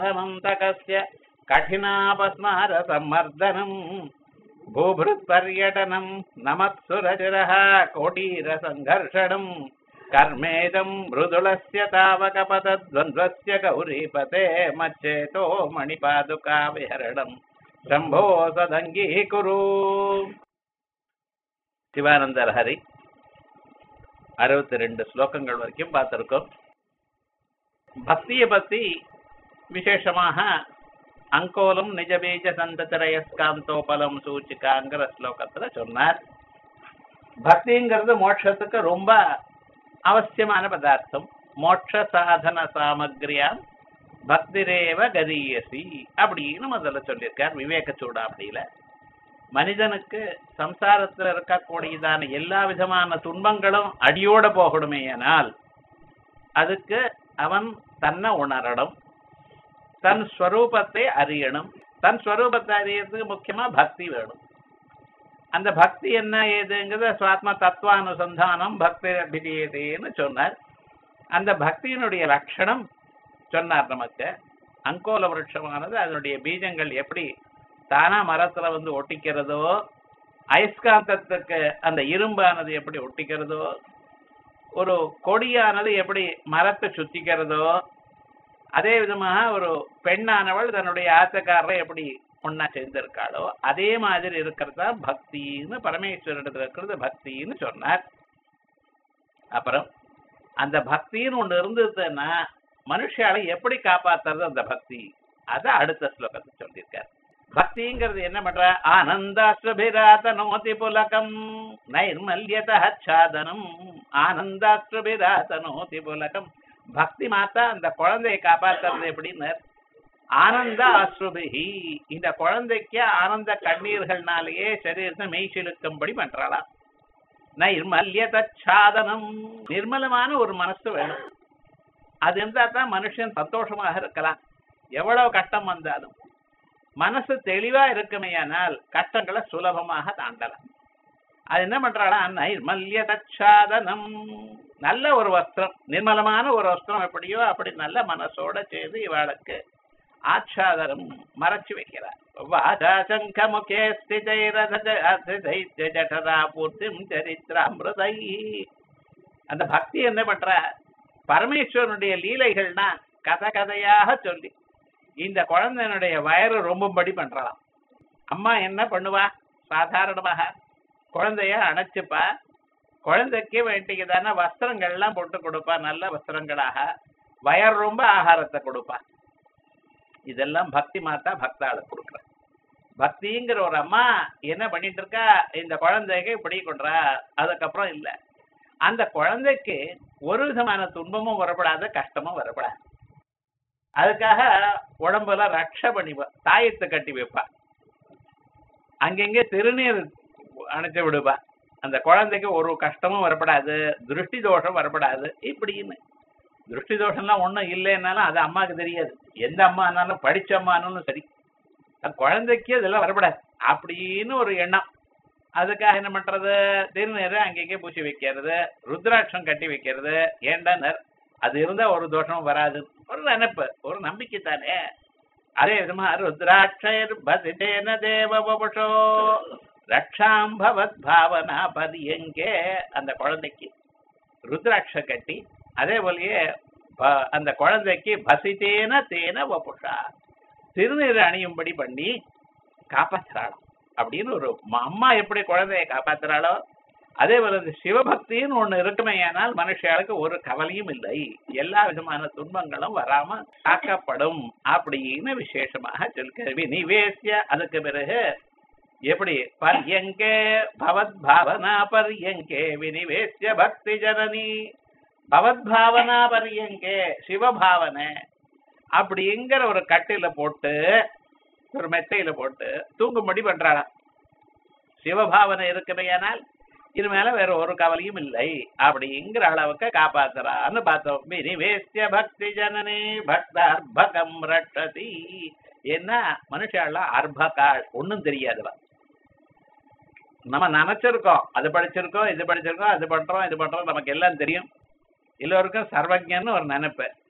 मन्तकस्य कठिनापस्मारसम्मर्दनम् भूभृत्पर्यटनम् नमत्सुरचिरः कोटीरसङ्घर्षणम् कर्मेदम् मृदुलस्य तावकपतद्वन्द्वस्य गौरीपते मच्चेतो मणिपादुका विहरणम् शम्भो सदङ्गीकुरु சிவானந்தர் ஹரி அறுபத்தி ரெண்டு ஸ்லோகங்கள் வரைக்கும் பார்த்திருக்கோம் பக்தியை பத்தி விசேஷமாக அங்கோலம் நிஜபீஜ சந்ததிரயஸ்காந்தோபலம் சூச்சிகாங்கிற ஸ்லோகத்துல சொன்னார் பக்திங்கிறது மோட்சத்துக்கு ரொம்ப அவசியமான பதார்த்தம் மோட்ச சாதன சாமக்ரியாம் பக்திரேவ கதீயசி அப்படின்னு முதல்ல சொல்லியிருக்கார் விவேக சூடாமணியில மனிதனுக்கு சம்சாரத்துல இருக்கக்கூடியதான எல்லா விதமான துன்பங்களும் அடியோட போகணுமேயானால் அதுக்கு அவன் தன்னை உணரணும் தன் ஸ்வரூபத்தை அறியணும் தன் ஸ்வரூபத்தை அறியறதுக்கு முக்கியமா பக்தி வேணும் அந்த பக்தி என்ன ஏதுங்கிறத சுவாத்ம தத்துவானுசந்தானம் பக்தி அபிதீயதேன்னு சொன்னார் அந்த பக்தியினுடைய லட்சணம் சொன்னார் நமக்கு அங்கோல விருட்சமானது அதனுடைய பீஜங்கள் எப்படி தானா மரத்துல வந்து ஒட்டிக்கிறதோ அயஸ்காந்தத்துக்கு அந்த இரும்பானது எப்படி ஒட்டிக்கிறதோ ஒரு கொடியானது எப்படி மரத்தை சுத்திக்கிறதோ அதே விதமாக ஒரு பெண்ணானவள் தன்னுடைய ஆத்தக்காரரை எப்படி ஒன்னா சேர்ந்திருக்காளோ அதே மாதிரி இருக்கிறதா பக்தின்னு பரமேஸ்வரிடத்துல இருக்கிறது பக்தின்னு சொன்னார் அப்புறம் அந்த பக்தின்னு ஒண்ணு இருந்ததுன்னா மனுஷாலை எப்படி காப்பாத்துறது அந்த பக்தி அத அடுத்த ஸ்லோகத்தை சொல்லியிருக்காரு பக்திங்கிறது என்ன பண்ற ஆனந்தாஸ்வபிராதனோதி புலகம் நைர்மல்யதாச்சாதனம் ஆனந்தாஸ்வபிராதனோதி புலகம் பக்தி மாத்தா அந்த குழந்தையை காப்பாத்துறது எப்படின்னு ஆனந்த அஸ்ருபிஹி இந்த குழந்தைக்கு ஆனந்த கண்ணீர்கள்னாலேயே சரீரத்தை மெய் செலுத்தும்படி பண்றாளாம் நைர்மல்யதாச்சாதனம் நிர்மலமான ஒரு மனசு வேணும் அது இருந்தா தான் மனுஷன் சந்தோஷமாக இருக்கலாம் எவ்வளவு கஷ்டம் வந்தாலும் மனசு தெளிவா இருக்குமையானால் கஷ்டங்களை சுலபமாக தாண்டலாம் அது என்ன பண்றாளா நைர்மல்ய தச்சாதனம் நல்ல ஒரு வஸ்திரம் நிர்மலமான ஒரு வஸ்திரம் எப்படியோ அப்படி நல்ல மனசோட செய்து இவாளுக்கு ஆச்சாதனம் மறைச்சு வைக்கிறார் வாஜா சங்க முகே ஸ்திதைரதா பூர்த்திம் சரித்திராமிருதை அந்த பக்தி என்ன பண்ற பரமேஸ்வரனுடைய லீலைகள்னா கதை கதையாக சொல்லி இந்த குழந்தையினுடைய வயறு ரொம்பபடி பண்றலாம் அம்மா என்ன பண்ணுவா சாதாரணமாக குழந்தைய அணைச்சுப்பா குழந்தைக்கு வேண்டியதான வஸ்திரங்கள்லாம் போட்டு கொடுப்பா நல்ல வஸ்திரங்களாக வயர் ரொம்ப ஆகாரத்தை கொடுப்பா இதெல்லாம் பக்தி மாத்தா பக்தாளுக்கு கொடுக்குற பக்திங்கிற ஒரு அம்மா என்ன பண்ணிட்டு இருக்கா இந்த குழந்தைக்கு இப்படி கொண்டா அதுக்கப்புறம் இல்ல அந்த குழந்தைக்கு ஒரு விதமான துன்பமும் வரப்படாது கஷ்டமும் வரப்படாது அதுக்காக உடம்புல ரக்ஷ பண்ணிப்பா தாயத்தை கட்டி வைப்பா அங்கங்க திருநீர் அணைச்சு விடுப்பா அந்த குழந்தைக்கு ஒரு கஷ்டமும் வரப்படாது திருஷ்டி தோஷம் வரப்படாது இப்படின்னு திருஷ்டி தோஷம்லாம் ஒன்றும் இல்லைன்னாலும் அது அம்மாவுக்கு தெரியாது எந்த அம்மானாலும் படிச்ச அம்மானாலும் சரி குழந்தைக்கு இதெல்லாம் வரப்படாது அப்படின்னு ஒரு எண்ணம் அதுக்காக என்ன பண்றது திருநீர் அங்கங்கே பூசி வைக்கிறது ருத்ராட்சம் கட்டி வைக்கிறது ஏண்டனர் அது இருந்தா ஒரு தோஷமும் வராது ஒரு நினைப்பு ஒரு நம்பிக்கை தானே அதே விதமா ருத்ராட்சர் பதிதேன தேவபுஷோ ரக்ஷாம் பவத் பாவனா பரியங்கே அந்த குழந்தைக்கு ருத்ராட்ச கட்டி அதே போலயே அந்த குழந்தைக்கு பசித்தேன தேன வபுஷா திருநீர் அணியும்படி பண்ணி காப்பாத்துறாளாம் அப்படின்னு ஒரு அம்மா எப்படி குழந்தைய காப்பாத்துறாளோ அதே போல இந்த சிவபக்தின்னு ஒண்ணு இருக்குமே ஆனால் மனுஷாளுக்கு ஒரு கவலையும் இல்லை எல்லா விதமான துன்பங்களும் வராம காக்கப்படும் அப்படின்னு விசேஷமாக சொல்க விநிவேசிய அதுக்கு பிறகு எப்படி பர்யங்கே பவத் பாவனா பர்யங்கே விநிவேசிய பக்தி ஜனனி பவத் பாவனா பர்யங்கே சிவபாவனை அப்படிங்கிற ஒரு கட்டில போட்டு ஒரு மெத்தையில போட்டு தூங்கும்படி பண்றாளாம் சிவபாவனை இருக்குமையானால் இது மேல வேற ஒரு கவலையும் இல்லை அப்படிங்கிற அளவுக்கு காப்பாத்துறான்னு பார்த்தோம் வினிவேசிய பக்தி ஜனனி பக்த அர்பகம் ரட்சதி என்ன மனுஷால அர்பகாள் ஒண்ணும் தெரியாதுவா நம்ம நினைச்சிருக்கோம் அது படிச்சிருக்கோம் இது படிச்சிருக்கோம் அது பண்றோம் இது பண்றோம் நமக்கு எல்லாம் தெரியும் எல்லோருக்கும் சர்வஜன்னு ஒரு நினைப்பு